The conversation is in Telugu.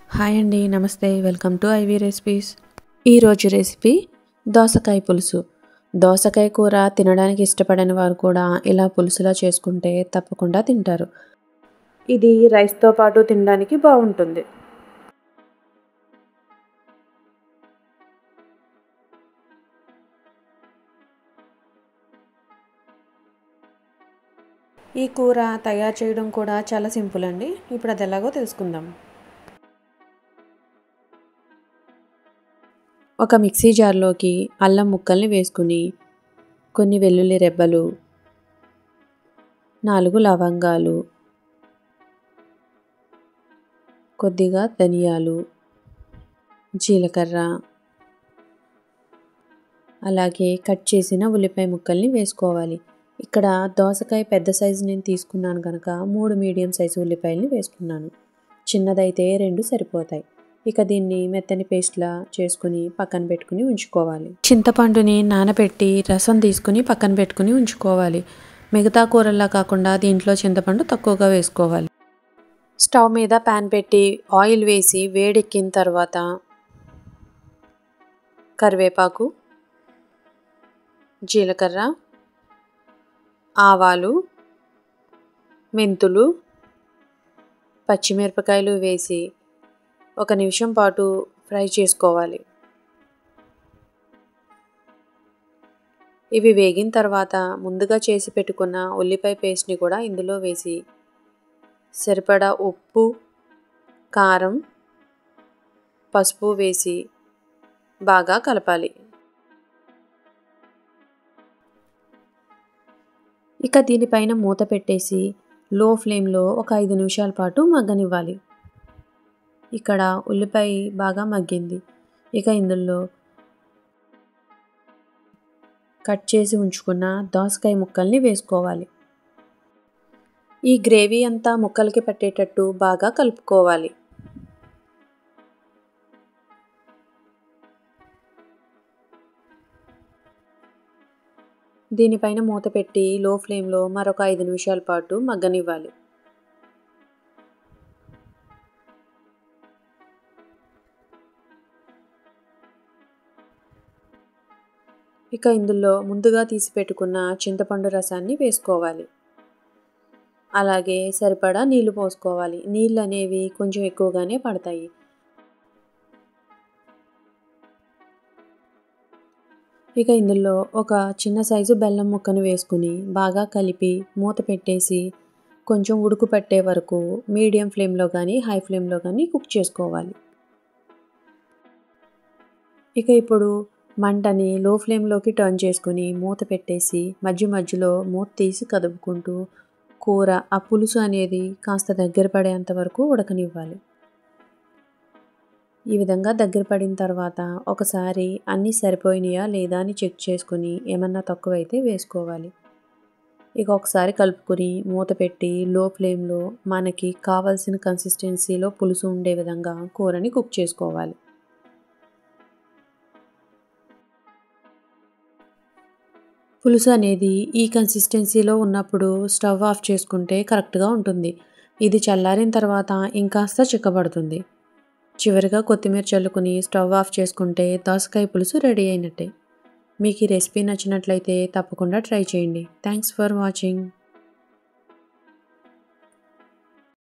హాయ్ అండి నమస్తే వెల్కమ్ టు ఐవీ రెసిపీస్ ఈరోజు రెసిపీ దోసకాయ పులుసు దోసకాయ కూర తినడానికి ఇష్టపడని వారు కూడా ఇలా పులుసులా చేసుకుంటే తప్పకుండా తింటారు ఇది రైస్తో పాటు తినడానికి బాగుంటుంది ఈ కూర తయారు చేయడం కూడా చాలా సింపుల్ అండి ఇప్పుడు అది ఎలాగో తెలుసుకుందాం ఒక మిక్సీ జార్లోకి అల్లం ముక్కల్ని వేసుకుని కొన్ని వెల్లుల్లి రెబ్బలు నాలుగు లవంగాలు కొద్దిగా ధనియాలు జీలకర్ర అలాగే కట్ చేసిన ఉల్లిపాయ ముక్కల్ని వేసుకోవాలి ఇక్కడ దోసకాయ పెద్ద సైజు నేను తీసుకున్నాను కనుక మూడు మీడియం సైజు ఉల్లిపాయలని వేసుకున్నాను చిన్నదైతే రెండు సరిపోతాయి ఇక దీన్ని మెత్తని పేస్ట్లా చేసుకుని పక్కన పెట్టుకుని ఉంచుకోవాలి చింతపండుని నానబెట్టి రసం తీసుకుని పక్కన పెట్టుకుని ఉంచుకోవాలి మిగతా కూరల్లా కాకుండా దీంట్లో చింతపండు తక్కువగా వేసుకోవాలి స్టవ్ మీద ప్యాన్ పెట్టి ఆయిల్ వేసి వేడెక్కిన తర్వాత కరివేపాకు జీలకర్ర ఆవాలు మెంతులు పచ్చిమిరపకాయలు వేసి ఒక నిమిషం పాటు ఫ్రై చేసుకోవాలి ఇవి వేగిన తర్వాత ముందుగా చేసి పెట్టుకున్న ఉల్లిపాయ పేస్ట్ని కూడా ఇందులో వేసి సరిపడా ఉప్పు కారం పసుపు వేసి బాగా కలపాలి ఇక దీనిపైన మూత పెట్టేసి లో ఫ్లేమ్లో ఒక ఐదు నిమిషాల పాటు మగ్గనివ్వాలి ఇక్కడ ఉల్లిపాయ బాగా మగ్గింది ఇక ఇందులో కట్ చేసి ఉంచుకున్న దోసకాయ ముక్కల్ని వేసుకోవాలి ఈ గ్రేవీ అంతా ముక్కలకి పట్టేటట్టు బాగా కలుపుకోవాలి దీనిపైన మూత పెట్టి లో ఫ్లేమ్లో మరొక ఐదు నిమిషాల పాటు మగ్గనివ్వాలి ఇక ఇందులో ముందుగా తీసి పెట్టుకున్న చింతపండు రసాన్ని వేసుకోవాలి అలాగే సరిపడా నీళ్లు పోసుకోవాలి నీళ్ళు అనేవి కొంచెం ఎక్కువగానే పడతాయి ఇక ఇందులో ఒక చిన్న సైజు బెల్లం ముక్కను వేసుకుని బాగా కలిపి మూత పెట్టేసి కొంచెం ఉడుకు పట్టే వరకు మీడియం ఫ్లేమ్లో కానీ హై ఫ్లేమ్లో కానీ కుక్ చేసుకోవాలి ఇక ఇప్పుడు మంటని లో ఫ్లేమ్లోకి టర్న్ చేసుకుని మూత పెట్టేసి మధ్య మధ్యలో మూత తీసి కదుపుకుంటూ కూర ఆ పులుసు అనేది కాస్త దగ్గర పడేంత వరకు ఉడకనివ్వాలి ఈ విధంగా దగ్గర పడిన తర్వాత ఒకసారి అన్నీ సరిపోయినాయా లేదా అని చెక్ చేసుకుని ఏమన్నా తక్కువైతే వేసుకోవాలి ఇక ఒకసారి కలుపుకొని మూత పెట్టి లో ఫ్లేమ్లో మనకి కావాల్సిన కన్సిస్టెన్సీలో పులుసు ఉండే విధంగా కూరని కుక్ చేసుకోవాలి పులుసు అనేది ఈ కన్సిస్టెన్సీలో ఉన్నప్పుడు స్టవ్ ఆఫ్ చేసుకుంటే కరెక్ట్గా ఉంటుంది ఇది చల్లారిన తర్వాత ఇంకాస్త చిక్కబడుతుంది చివరిగా కొత్తిమీర చల్లుకుని స్టవ్ ఆఫ్ చేసుకుంటే దోసకాయ పులుసు రెడీ అయినట్టే మీకు ఈ రెసిపీ నచ్చినట్లయితే తప్పకుండా ట్రై చేయండి థ్యాంక్స్ ఫర్ వాచింగ్